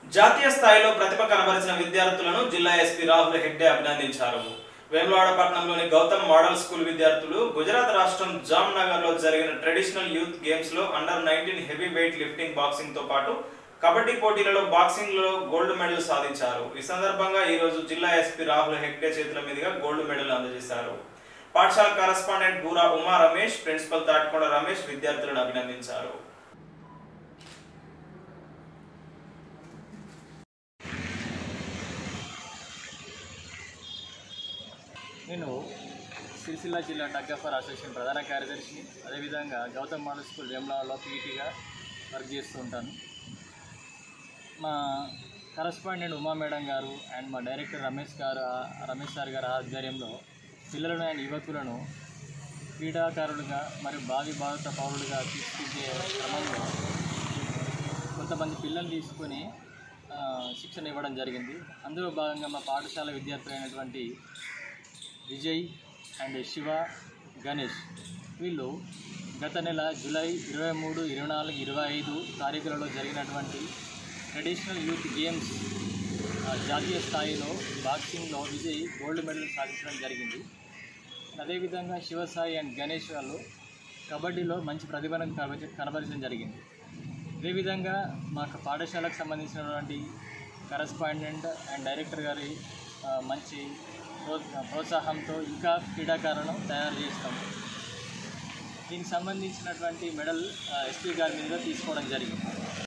జాతీయ స్థాయిలో ప్రతిభ కనబరిచిన విద్యార్థులను జిల్లా ఎస్పీ రాహుల్ హెగ్డే అభినందించారు వేములవాడ పట్టణంలోని గౌతమ్ మోడల్ స్కూల్ విద్యార్థులు గుజరాత్ రాష్ట్రం జామ్నగర్ లో జరిగిన ట్రెడిషనల్ యూత్ గేమ్స్ లో under nineteen heavy weightlifting boxing తో పాటు కబడ్డీ పోటీలలో బాక్సింగ్ లో గోల్డ్ మెడల్ సాధించారు ఈ సందర్భంగా ఈ రోజు జిల్లా ఎస్పీ రాహుల్ హెగ్డే చేతుల మీదుగా గోల్డ్ మెడల్ అందజేశారు పాఠశాల కరస్పాండెంట్ బూరా ఉమా రమేష్ ప్రిన్సిపల్ తాటికొండ రమేష్ విద్యార్థులను అభినందించారు నేను సిరిసిల్ల జిల్లా టగ్గఫర్ అసోసియేషన్ ప్రధాన కార్యదర్శిని అదేవిధంగా గౌతమ్ మోడల్ స్కూల్ వేములవాడలో పీఈటీగా వర్క్ చేస్తూ ఉంటాను మా కరస్పాండెంట్ ఉమా మేడం గారు అండ్ మా డైరెక్టర్ రమేష్ గారు రమేష్ సార్ గారి ఆధ్వర్యంలో పిల్లలను అండ్ యువకులను క్రీడాకారులుగా మరియు భావి భారత పౌరులుగా తీర్చిదిద్దే క్రమంలో కొంతమంది పిల్లల్ని తీసుకొని ఆ, శిక్షణ ఇవ్వడం జరిగింది అందులో భాగంగా మా పాఠశాల విద్యార్థులైనటువంటి విజయ్ అండ్ శివ గణేష్ వీళ్ళు గత నెల జూలై ఇరవై మూడు ఇరవై నాలుగు ఇరవై ఐదు తారీఖులలో జరిగినటువంటి ట్రెడిషనల్ యూత్ గేమ్స్ ఆ, జాతీయ స్థాయిలో బాక్సింగ్లో విజయ్ గోల్డ్ మెడల్ సాధించడం జరిగింది అదేవిధంగా శివసాయి అండ్ గణేష్ వాళ్ళు కబడ్డీలో మంచి ప్రతిభను కనబరి- కనబరచడం జరిగింది అదేవిధంగా మా పాఠశాలకు సంబంధించినటువంటి కరస్పాండెంట్ అండ్ డైరెక్టర్ గారి ఆ, మంచి ప్రో- ప్రోత్సాహంతో ఇంకా క్రీడాకారులను తయారు చేస్తాం దీనికి సంబంధించినటువంటి మెడల్ ఎస్పీ గారి మీద తీసుకోవడం జరిగింది